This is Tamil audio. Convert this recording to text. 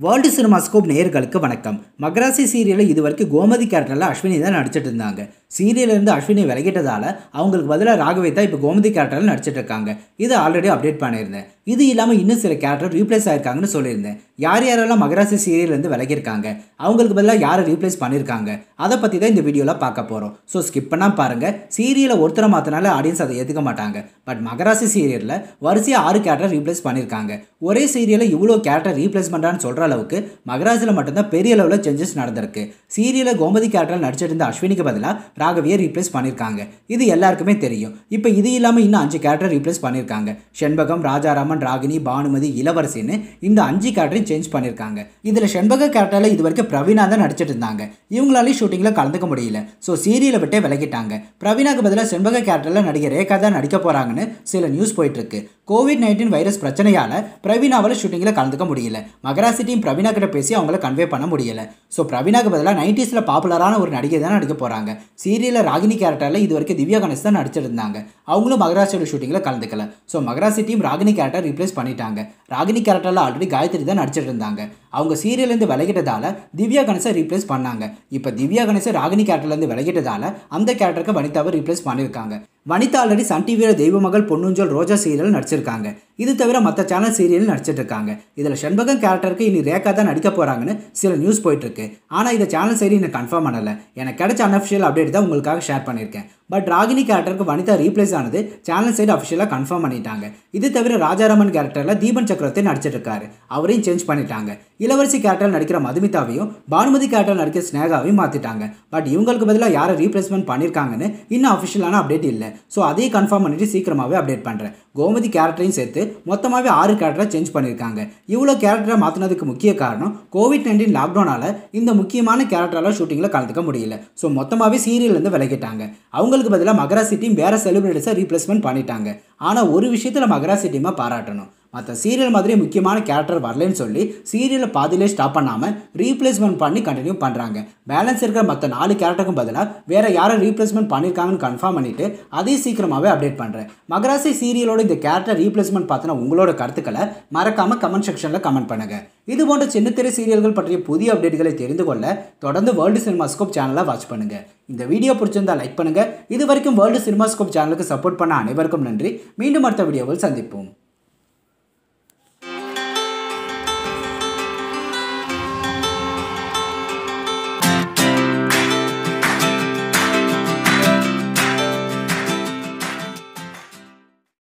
வேர்ல்டு சினிமாஸ்கோப் நேயர்களுக்கு வணக்கம் மகராசி சீரியலில் இது வரைக்கும் கோமதி கேரக்டரில் அஸ்வினி தான் நடிச்சிட்டு இருந்தாங்க சீரியலேருந்து அஸ்வினி விலகிட்டதால அவங்களுக்கு பதிலாக ராகவே தான் இப்போ கோமதி கேரக்டரில் நடிச்சிட்டு இருக்காங்க இது ஆல்ரெடி அப்டேட் பண்ணியிருந்தேன் இது இல்லாமல் இன்னும் சில கேரக்டர் ரீப்ளேஸ் ஆயிருக்காங்கன்னு சொல்லியிருந்தேன் யார் யாரெல்லாம் மகராசி சீரியல்லேருந்து விலகியிருக்காங்க அவங்களுக்கு பதிலாக யாரை ரீப்ளேஸ் பண்ணியிருக்காங்க அதை பற்றி தான் இந்த வீடியோவில் பார்க்க போகிறோம் ஸோ ஸ்கிப் பண்ணால் பாருங்கள் சீரியலை ஒருத்தரை மாற்றினால ஆடியன்ஸ் அதை ஏற்றுக்க மாட்டாங்க பட் மகராசி சீரியலில் வரிசையாக ஆறு கேரக்டர் ரீப்ளேஸ் பண்ணியிருக்காங்க ஒரே சீரியலில் இவ்வளோ கேரக்டர் ரீப்ளேஸ் பண்ணுறான்னு சொல்கிற அளவுக்கு மகராஜில் மட்டும்தான் பெரிய அளவில் சேஞ்சஸ் நடந்திருக்கு சீரியலில் கோமதி கேரக்டர் நடிச்சிட்டு இருந்த அஸ்வினிக்கு பதிலாக ராகவியை ரீப்ளேஸ் பண்ணியிருக்காங்க இது எல்லாருக்குமே தெரியும் இப்போ இது இல்லாமல் இன்னும் அஞ்சு கேரக்டர் ரீப்ளேஸ் பண்ணியிருக்காங்க செண்பகம் ராஜாராமன் ராகினி பானுமதி இளவரசின்னு இந்த அஞ்சு கேரக்டரையும் சேஞ்ச் பண்ணியிருக்காங்க இதில் செண்பக கேரக்டரில் இது வரைக்கும் பிரவீனா தான் நடிச்சிட்டு இருந்தாங்க இவங்களாலையும் ஷூட்டிங்கில் கலந்துக்க முடியல ஸோ சீரியலை விட்டே விலகிட்டாங்க பிரவீனாக்கு பதிலாக செண்பக கேரக்டரில் நடிகர் ரேகா தான் நடிக்க போகிறாங்கன்னு சில நியூஸ் போயிட்டு இருக்கு கோவிட் நைன்டீன் வைரஸ் பிரச்சனையால் பிரவீனாவால் ஷூட்டிங்கில் கலந்துக்க முடியல மகராசி டீம் பிரவீனா கிட்ட பேசி அவங்கள கன்வே பண்ண முடியல ஸோ பிரவீனாக்கு பதிலாக நைன்டிஸில் பாப்புலரான ஒரு நடிகை தான் நடிக்க போகிறாங்க சீரியலில் ராகினி கேரக்டரில் இது வரைக்கும் திவ்யா கணேஷ் தான் நடிச்சிருந்தாங்க அவங்களும் மகராசியோட ஷூட்டிங்கில் கலந்துக்கல so Magarasi team Ragini character replace பண்ணிட்டாங்க ராகினி கேரக்டரில் ஆல்ரெடி காயத்ரி தான் நடிச்சிட்டு இருந்தாங்க அவங்க சீரியல்லேருந்து விலகிட்டதால திவ்யா கணேசை ரீப்ளேஸ் பண்ணாங்க இப்போ திவ்யா கணேசை ராகினி கேரக்டர்லேருந்து விலகிட்டதால அந்த கேரக்டருக்கு வனிதாவை ரீப்ளேஸ் பண்ணியிருக்காங்க வனிதா ஆல்ரெடி சன் டிவியில் தெய்வ மகள் பொன்னுஞ்சல் ரோஜா சீரியல் நடிச்சிருக்காங்க இது தவிர மற்ற சேனல் சீரியல் நடிச்சிட்டு இருக்காங்க இதில் செண்பகம் கேரக்டருக்கு இனி ரேகா தான் நடிக்க போகிறாங்கன்னு சில நியூஸ் போயிட்டு இருக்கு ஆனால் இதை சேனல் சைடு இன்னும் கன்ஃபார்ம் பண்ணலை எனக்கு கிடைச்ச அன்அஃபிஷியல் அப்டேட் தான் உங்களுக்காக ஷேர் பண்ணியிருக்கேன் பட் ராகினி கேரக்டருக்கு வனிதா ரீப்ளேஸ் ஆனது சேனல் சைடு அஃபிஷியலாக கன்ஃபார்ம் பண்ணிட்டாங்க இது தவிர ராஜாராமன் கேரக்டரில் தீபன் சக்கரவர்த்தி நடிச்சிட்டு இருக்காரு அவரையும் சேஞ்ச் பண்ணிட்டாங்க இளவரசி கேரக்டர் நடிக்கிற மதுமிதாவையும் பானுமதி கேரக்டர் நடிக்கிற ஸ்னேகாவையும் மாற்றிட்டாங்க பட் இவங்களுக்கு பதிலாக யாரை ரீப்ளேஸ்மெண்ட் பண்ணியிருக்காங்கன்னு இன்னும் அஃபிஷியலான அப்டேட் இல்லை ஸோ அதையும் கன்ஃபார்ம் பண்ணிட்டு சீக்கிரமாகவே அப்டேட் பண்ணுறேன் கோமதி கேரக்டரையும் சேர்த்து மொத்தமாகவே ஆறு கேரக்டரை சேஞ்ச் பண்ணியிருக்காங்க இவ்வளோ கேரக்டரை மாற்றினதுக்கு முக்கிய காரணம் கோவிட் நைன்டீன் லாக்டவுனால் இந்த முக்கியமான கேரக்டரால் ஷூட்டிங்கில் கலந்துக்க முடியல ஸோ மொத்தமாகவே சீரியல்லேருந்து விலகிட்டாங்க அவங்களுக்கு பதிலாக மகராசி டீம் வேறு செலிபிரிட்டிஸை ரீப்ளேஸ்மெண்ட் பண்ணிட்டாங்க ஆனால் ஒரு விஷயத்தில் மகராசி டீமை பாராட்டணும் மற்ற சீரியல் மாதிரி முக்கியமான கேரக்டர் வரலன்னு சொல்லி சீரியலை பாதியிலே ஸ்டாப் பண்ணாமல் ரீப்ளேஸ்மெண்ட் பண்ணி கண்டினியூ பண்ணுறாங்க பேலன்ஸ் இருக்கிற மற்ற நாலு கேரக்டருக்கும் பதிலாக வேறு யாரை ரீப்ளேஸ்மெண்ட் பண்ணியிருக்காங்கன்னு கன்ஃபார்ம் பண்ணிவிட்டு அதையும் சீக்கிரமாகவே அப்டேட் பண்ணுறேன் மகராசி சீரியலோட இந்த கேரக்டர் ரீப்ளேஸ்மெண்ட் பார்த்தினா உங்களோட கருத்துக்களை மறக்காமல் கமெண்ட் செக்ஷனில் கமெண்ட் பண்ணுங்கள் இது போன்ற சின்னத்திரை சீரியல்கள் பற்றிய புதிய அப்டேட்களை தெரிந்து கொள்ள தொடர்ந்து வேர்ல்டு சினிமாஸ்கோப் சேனலை வாட்ச் பண்ணுங்கள் இந்த வீடியோ பிடிச்சிருந்தா லைக் பண்ணுங்கள் இது வரைக்கும் வேர்ல்டு சினிமாஸ்கோப் சேனலுக்கு சப்போர்ட் பண்ண அனைவருக்கும் நன்றி மீண்டும் அடுத்த வீடியோவில் சந்திப்போம்